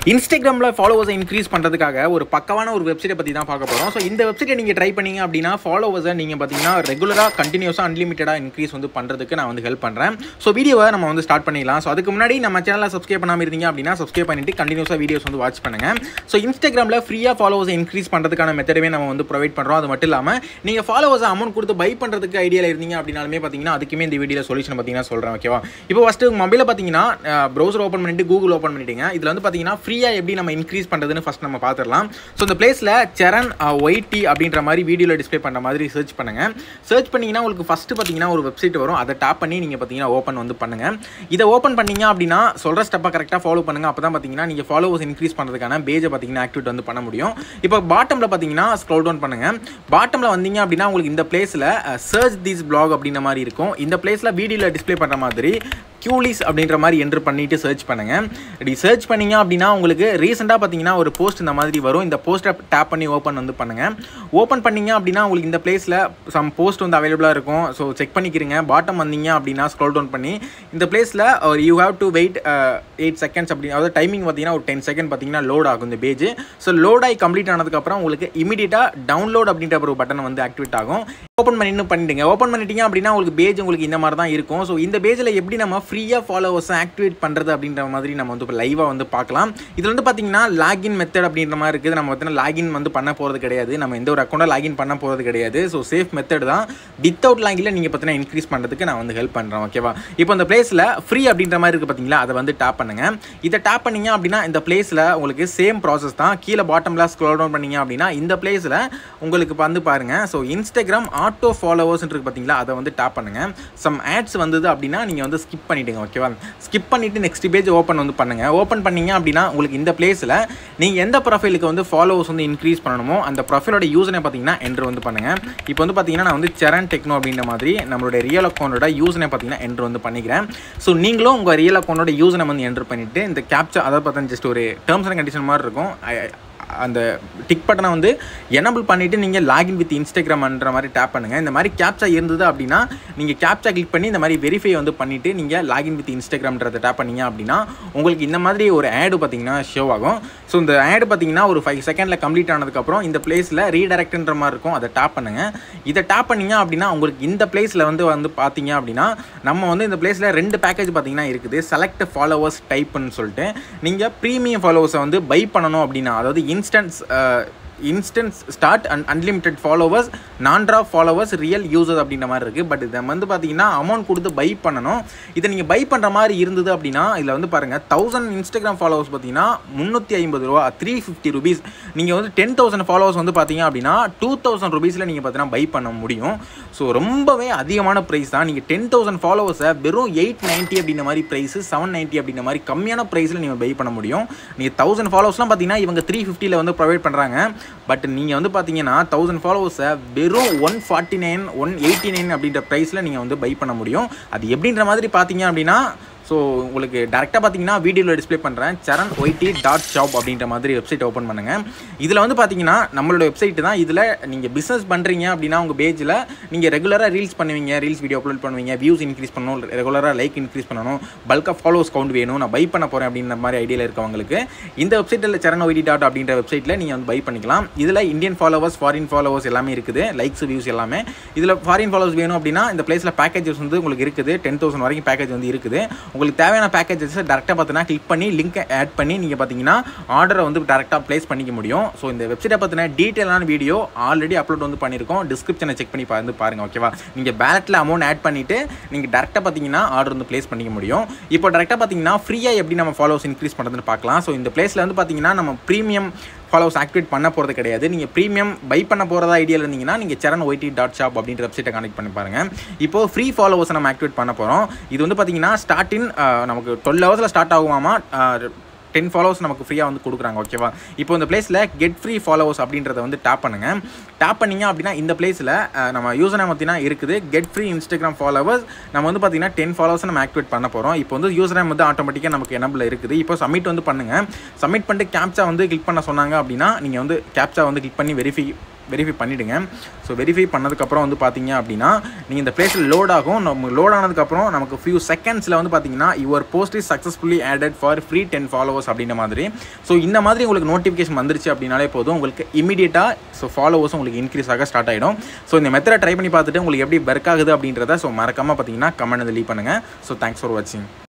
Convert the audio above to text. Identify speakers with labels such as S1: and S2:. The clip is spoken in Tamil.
S1: இன்ஸ்டாகிராமில் ஃபாலோவர்ஸை இன்க்ரீஸ் பண்ணுறதுக்காக ஒரு பக்கவான ஒரு வெப்சைட்டை பற்றி தான் பார்க்க போகிறோம் ஸோ இந்த வெப்சைட்டை நீங்கள் ட்ரை பண்ணீங்க அப்படின்னா ஃபாலோவர்ஸை நீங்கள் பார்த்தீங்கன்னா ரெகுலராக கண்டினியூஸாக அன்லிமிட்டடாக இன்க்ரீஸ் வந்து பண்ணுறதுக்கு நான் வந்து ஹெல்ப் பண்ணுறேன் ஸோ வீடியோவை நம்ம வந்து ஸ்டார்ட் பண்ணிடலாம் ஸோ அதுக்கு முன்னாடி நம்ம சேனலை சப்ஸ்கிரைப் பண்ணாமல் இருந்தீங்க அப்படின்னா சப்ஸ்கிரைப் பண்ணிட்டு கண்டினியூஸாக வீடியோஸ் வந்து வாட்ச் பண்ணுங்கள் ஸோ இன்ஸ்டாகிராமில் ஃப்ரீயாக ஃபாலோவர்ஸை இன்க்ரீஸ் பண்ணுறதுக்கான மெத்தடவே நம்ம வந்து ப்ரொவைட் பண்ணுறோம் அது மட்டும் இல்லாமல் நீங்கள் ஃபாலோவர்ஸை அமௌண்ட் கொடுத்து பை பண்ணுறதுக்கு ஐடியாவில் இருந்தீங்க அப்படின்னாலுமே பார்த்தீங்கன்னா அதுக்குமே இந்த வீடியோ சொல்யூஷன் பார்த்தீங்கன்னா சொல்கிறேன் ஓகேவா இப்போ ஃபஸ்ட்டு மொபைலில் பார்த்தீங்கன்னா ப்ரௌசர் ஓப்பன் பண்ணிட்டு கூகுள் ஓப்பன் பண்ணிட்டீங்க இதில் வந்து பார்த்தீங்கன்னா ஃப்ரீயாக எப்படி நம்ம இன்க்ரீஸ் பண்ணுறதுன்னு ஃபஸ்ட் நம்ம பார்த்துடலாம் ஸோ இந்த பிளேஸில் சரண் ஒய்டி அப்படின்ற மாதிரி வீடியோவில் டிஸ்ப்ளே பண்ணுற மாதிரி சர்ச் பண்ணுங்கள் சர்ச் பண்ணிங்கன்னா உங்களுக்கு ஃபஸ்ட்டு பார்த்தீங்கன்னா ஒரு வெப்சைட் வரும் அதை டாப் பண்ணி நீங்கள் பார்த்தீங்கன்னா ஓப்பன் வந்து பண்ணுங்கள் இதை ஓப்பன் பண்ணீங்க அப்படின்னா சொல்கிற ஸ்டெப்பை கரெக்டாக ஃபாலோ பண்ணுங்கள் அப்போ தான் பார்த்தீங்கன்னா நீங்கள் ஃபாலோவர்ஸ் இன்க்ரீஸ் பண்ணுறதுக்கான பேஜை பார்த்தீங்கன்னா ஆக்டிவேட் வந்து பண்ண முடியும் இப்போ பாட்டமில் பார்த்தீங்கன்னா ஸ்க்ரோல் டவுன் பண்ணுங்கள் பாட்டமில் வந்தீங்க அப்படின்னா உங்களுக்கு இந்த பிளேஸில் சர்ச் திஸ் பிளாக் அப்படின்ற மாதிரி இருக்கும் இந்த பிளேஸில் வீடியோவில் டிஸ்ப்ளே பண்ணுற மாதிரி கியூலிஸ் அப்படின்ற மாதிரி என்ட்ரு பண்ணிட்டு சர்ச் பண்ணுங்கள் இப்படி சர்ச் பண்ணீங்க அப்படின்னா உங்களுக்கு ரீசெண்டாக பார்த்தீங்கன்னா ஒரு போஸ்ட் இந்த மாதிரி வரும் இந்த போஸ்ட்டை டேப் பண்ணி ஓப்பன் வந்து பண்ணுங்கள் ஓப்பன் பண்ணீங்க அப்படின்னா உங்களுக்கு இந்த பிளேஸில் சம் போஸ்ட் வந்து அவைலபிளாக இருக்கும் ஸோ செக் பண்ணிக்கிறீங்க பாட்டம் வந்தீங்க அப்படின்னா ஸ்க்ரோல் டவுன் பண்ணி இந்த பிளேஸில் you have to wait eight seconds அப்படி அதாவது டைமிங் பார்த்தீங்கன்னா ஒரு டென் செகண்ட் பார்த்தீங்கன்னா லோட் ஆகும் இந்த பேஜ் ஸோ லோட் ஆகி கம்ப்ளீட் ஆனதுக்கப்புறம் உங்களுக்கு இமீடியட்டாக டவுன்லோட் அப்படின்ற ஒரு பட்டன் வந்து ஆக்டிவேட் ஆகும் ஓப்பன் பண்ணி பண்ணிட்டுங்க ஓப்பன் பண்ணிட்டீங்க அப்படின்னா உங்களுக்கு பேஜ் உங்களுக்கு இந்த மாதிரி தான் இருக்கும் ஸோ இந்த பேஜில் எப்படி நம்ம ஃப்ரீயாக ஃபாலோவர்ஸை ஆக்டிவேட் பண்ணுறது அப்படின்ற மாதிரி நம்ம வந்து இப்போ லைவாக வந்து பார்க்கலாம் இதில் வந்து பார்த்தீங்கன்னா லாகின் மெத்தட் அப்படின்ற மாதிரி இருக்குது நம்ம பார்த்தீங்கன்னா லாகின் வந்து பண்ண போகிறது கிடையாது நம்ம எந்த ஒரு அக்கௌண்ட்டை லாகின் பண்ண போகிறது கிடையாது ஸோ சேஃப் மெத்தட் தான் வித்தவுட் லாகினில் நீங்கள் பார்த்தீங்கன்னா இன்க்ரீஸ் பண்ணுறதுக்கு நான் வந்து ஹெல்ப் பண்ணுறேன் ஓகேவா இப்போ இந்த பிளேஸில் ஃப்ரீ அப்படின்ற மாதிரி இருக்குது பார்த்தீங்களா அதை வந்து டேப் பண்ணுங்கள் இதை டேப் பண்ணீங்க அப்படின்னா இந்த பிளேஸில் உங்களுக்கு சேம் ப்ராசஸ் தான் கீழே பாட்டமில் ஸ்க்ரோல் டவுன் பண்ணீங்க அப்படின்னா இந்த பிளேஸில் உங்களுக்கு வந்து பாருங்கள் ஸோ இன்ஸ்டாகிராம் ஆட்டோ ஃபாலோவர்ஸ் இருக்கு பார்த்தீங்களா அதை வந்து டேப் பண்ணுங்கள் சம் ஆட்ஸ் வந்தது அப்படின்னா நீங்கள் வந்து ஸ்கிப் பண்ணிவிடுங்க ஓகேவா ஸ்கிப் பண்ணிவிட்டு நெக்ஸ்ட் பேஜ் ஓப்பன் வந்து பண்ணுங்கள் ஓப்பன் பண்ணீங்க அப்படின்னா உங்களுக்கு இந்த பிளேஸில் நீங்கள் எந்த ப்ரொஃபைலுக்கு வந்து ஃபாலோவர்ஸ் வந்து இன்க்ரீஸ் பண்ணணுமோ அந்த ப்ரொஃபைலோட யூசனை பார்த்தீங்கன்னா என்ட்ரு வந்து பண்ணுங்கள் இப்போ வந்து பார்த்தீங்கன்னா நான் வந்து சரண் டெக்னோ அப்படின்ற மாதிரி நம்மளுடைய ரியல் அக்கௌண்டோட யூசனை பார்த்தீங்கன்னா என்ட்ரு வந்து பண்ணிக்கிறேன் ஸோ நீங்களும் உங்கள் ரியல் அக்கௌண்டோட யூசனை வந்து என்ட்ரு பண்ணிவிட்டு இந்த கேப்ச்சா அதாவது பார்த்தா ஜஸ்ட் ஒரு டேர்ம்ஸ் அண்ட் கண்டிஷன் மாதிரி இருக்கும் அந்த டிக் பட்டனை வந்து எனபிள் பண்ணிவிட்டு நீங்கள் லாகின் வித் இன்ஸ்டாகிராம்ன்ற மாதிரி டேப் பண்ணுங்கள் இந்த மாதிரி கேப்ச்சா இருந்தது அப்படின்னா நீங்கள் கேப்ச்சா கிளிக் பண்ணி இந்த மாதிரி வெரிஃபை வந்து பண்ணிவிட்டு நீங்கள் லாகின் வித் இன்ஸ்டாகிராம்ன்றதை டேப் பண்ணீங்க அப்படின்னா உங்களுக்கு இந்த மாதிரி ஒரு ஆடு பார்த்தீங்கன்னா ஷோ ஆகும் ஸோ இந்த ஆடு பார்த்தீங்கன்னா ஒரு ஃபைவ் செகண்டில் கம்ப்ளீட் ஆனதுக்கப்புறம் இந்த பிளேஸில் ரீடைரக்ட்ன்ற மாதிரி இருக்கும் அதை டேப் பண்ணுங்கள் இதை டேப் பண்ணீங்க அப்படின்னா உங்களுக்கு இந்த பிளேஸில் வந்து வந்து பார்த்தீங்க அப்படின்னா நம்ம வந்து இந்த பிளேஸில் ரெண்டு பேக்கேஜ் பார்த்தீங்கன்னா இருக்குது செலக்ட் ஃபாலோவர்ஸ் டைப்னு சொல்லிட்டு நீங்கள் ப்ரீமியம் ஃபாலோவர்ஸை வந்து பை பண்ணணும் அப்படின்னா அதாவது instance instance start and unlimited followers நான் ட்ராப் ஃபாலோவர்ஸ் ரியல் யூசர் அப்படின்ற மாதிரி இருக்குது பட் இதை வந்து பார்த்தீங்கன்னா அமௌண்ட் கொடுத்து பை பண்ணணும் இதை நீங்கள் பை பண்ணுற மாதிரி இருந்தது அப்படின்னா இதில் வந்து பாருங்கள் தௌசண்ட் இன்ஸ்டாகிராம் ஃபாலோவர்ஸ் பார்த்தீங்கன்னா முந்நூற்றி ஐம்பது ரூபா த்ரீ ஃபிஃப்டி ருபீஸ் நீங்கள் வந்து டென் தௌசண்ட் ஃபாலோவர்ஸ் வந்து பார்த்தீங்க அப்படின்னா டூ தௌசண்ட் ருபீஸில் நீங்கள் பார்த்தீங்கன்னா பை பண்ண முடியும் ஸோ ரொம்பவே அதிகமான ப்ரைஸ் தான் நீங்கள் டென் தௌசண்ட் ஃபாலோவர்ஸை வெறும் எயிட் நைன்ட்டி அப்படின்ற மாதிரி ப்ரைஸு செவன் நைன்ட்டி அப்படின்ற மாதிரி கம்மியான ப்ரைஸில் நீங்கள் பை பண்ண முடியும் நீங்கள் தௌசண்ட் ஃபாலோவர்ஸ்லாம் பார்த்தீங்கன்னா இவங்க த்ரீ ஃபிஃப்டியில் வந்து ப்ரொவைட் பண்ணுறாங்க பட் நீங்கள் வந்து பார்த்தீங்கன்னா தௌசண்ட் ஃபாலோவர்ஸை வெறும் one forty nine one eighty nine அப்படின்ற ப்ரைஸில் நீங்கள் வந்து பை பண்ண முடியும் அது எப்படின்ற மாதிரி பார்த்தீங்க அப்படின்னா ஸோ உங்களுக்கு டேரெக்டாக பார்த்தீங்கன்னா வீடியோவில் டிஸ்ப்ளே பண்ணுறேன் சரண் ஒய்டி டாட் ஷாப் அப்படின்ற மாதிரி வெப்சைட் ஓப்பன் பண்ணுங்கள் இதில் வந்து பார்த்தீங்கன்னா நம்மளோட வெப்சைட் தான் இதில் நீங்கள் பிஸ்னஸ் பண்ணுறீங்க அப்படின்னா உங்கள் பேஜில் நீங்கள் ரெகுலராக ரீல்ஸ் பண்ணுவீங்க ரீல்ஸ் வீடியோ அப்லோட் பண்ணுவீங்க வியூஸ் இன்க்ரீஸ் பண்ணணும் ரெகுலராக லைக் இன்க்ரீஸ் பண்ணணும் பல்க் ஆஃப் ஃபாலோவர்ஸ் கவுண்ட் வேணும் நான் பை பண்ண போகிறேன் அப்படின்ற மாதிரி ஐடியாவில் இருக்கவங்களுக்கு இந்த வெப்சைட்டில் சரண் ஒய்டி டாட் அப்படின்ற வெப்சைட்டில் நீங்கள் வந்து பை பண்ணிக்கலாம் இதில் இந்தியன் ஃபாலோவர்ஸ் ஃபாரின் ஃபாலோவர்ஸ் எல்லாமே இருக்குது லைக்ஸ் வியூஸ் எல்லாமே இதில் ஃபாரின் ஃபாலோவர்ஸ் வேணும் அப்படின்னா இந்த பிளேஸில் பேக்கேஜஸ் வந்து உங்களுக்கு இருக்குது டென் தௌசண்ட் வரைக்கும் பேக்கேஜ் வந்து இருக்குது உங்களுக்கு தேவையான பேக்கேஜஸ் டேரெக்டாக பார்த்தீங்கன்னா கிளிக் பண்ணி லிங்க் ஆட் பண்ணி நீங்கள் பார்த்தீங்கன்னா ஆர்டரை வந்து டேரெக்டாக ப்ளேஸ் பண்ணிக்க முடியும் ஸோ இந்த வெப்சைட்டை பற்றின டீட்டெயிலான வீடியோ ஆல்ரெடி அப்லோட் வந்து பண்ணியிருக்கோம் டிஸ்கிரிப்ஷனை செக் பண்ணி வந்து பாருங்கள் ஓகேவா நீங்கள் பேலட்டில் அமௌண்ட் ஆட் பண்ணிவிட்டு நீங்கள் டேரெக்டாக பார்த்தீங்கன்னா ஆர்டர் வந்து ப்ளேஸ் பண்ணிக்க முடியும் இப்போ டேரெக்டாக பார்த்தீங்கன்னா ஃப்ரீயாக எப்படி நம்ம ஃபாலோவர்ஸ் இன்க்ரீஸ் பண்ணுறதுன்னு பார்க்கலாம் ஸோ இந்த பிளேஸில் வந்து பார்த்தீங்கன்னா நம்ம ப்ரீமியம் ஃபாலோவர்ஸ் ஆக்டிவேட் பண்ண போகிறது கிடையாது நீங்கள் ப்ரீமியம் பை பண்ண போகிறதா ஐடியாவில் இருந்தீங்கன்னா நீங்கள் சரண் ஒய்டி டாட் ஷாப் அப்படின்ற வெப்சைட்டை கனெக்ட் பண்ணி பாருங்கள் இப்போது ஃப்ரீ ஃபாலோவர்ஸை நம்ம ஆக்டிவேட் பண்ண போகிறோம் இது வந்து பார்த்தீங்கன்னா ஸ்டார்டின் நமக்கு டுவெல் ஹவர்ஸில் ஸ்டார்ட் ஆகுமாமா டென் ஃபாலோவர்ஸ் நமக்கு ஃப்ரீயாக வந்து கொடுக்குறாங்க ஓகேவா இப்போ இந்த பிளேஸில் கெட் ஃப்ரீ ஃபாலோவர்ஸ் அப்படின்றத வந்து டேப் பண்ணுங்கள் டேப் பண்ணிங்க அப்படின்னா இந்த பிளேஸில் நம்ம யூசர் நேம் பார்த்தீங்கன்னா இருக்குது கெட் ஃப்ரீ இன்ஸ்டாகிராம் ஃபாலோவர்ஸ் நம்ம வந்து பார்த்தீங்கன்னா டென் ஃபாலோவர்ஸ் நம்ம ஆக்டிவேட் பண்ண போகிறோம் இப்போ வந்து யூசர் நேம் வந்து ஆட்டோமேட்டிக்காக நமக்கு எனபிள் இருக்குது இப்போ சப்மிட் வந்து பண்ணுங்கள் சப்மிட் பண்ணிட்டு கேப்ச்சா வந்து கிளிக் பண்ண சொன்னாங்க அப்படின்னா நீங்கள் வந்து கேப்ச்சா வந்து கிளிக் பண்ணி வெரிஃபை வெரிஃபை பண்ணிவிடுங்க ஸோ வெரிஃபை பண்ணதுக்கப்புறம் வந்து பார்த்தீங்க அப்படின்னா நீங்கள் இந்த பிளேஸில் லோட் ஆகும் நம்ம லோட் ஆனதுக்கப்புறம் நமக்கு ஃபியூ செகண்ட்ஸில் வந்து பார்த்தீங்கன்னா your post is successfully added for free ten followers அப்படின்ற மாதிரி ஸோ இந்த மாதிரி உங்களுக்கு நோட்டிஃபிகேஷன் வந்துருச்சு அப்படின்னாலே போதும் உங்களுக்கு இமீடியட்டாக ஸோ ஃபாலோவர்ஸ் உங்களுக்கு இன்க்ரீஸ் ஆக ஸ்டார்ட் ஆகிடும் ஸோ இந்த மெத்தடை ட்ரை பண்ணி பார்த்துட்டு உங்களுக்கு எப்படி ஒர்க் ஆகுது அப்படின்றத ஸோ மறக்காமல் பார்த்தீங்கன்னா கமெண்ட் வந்து லீவ் பண்ணுங்கள் ஸோ தேங்க்ஸ் ஃபார் வாட்சிங்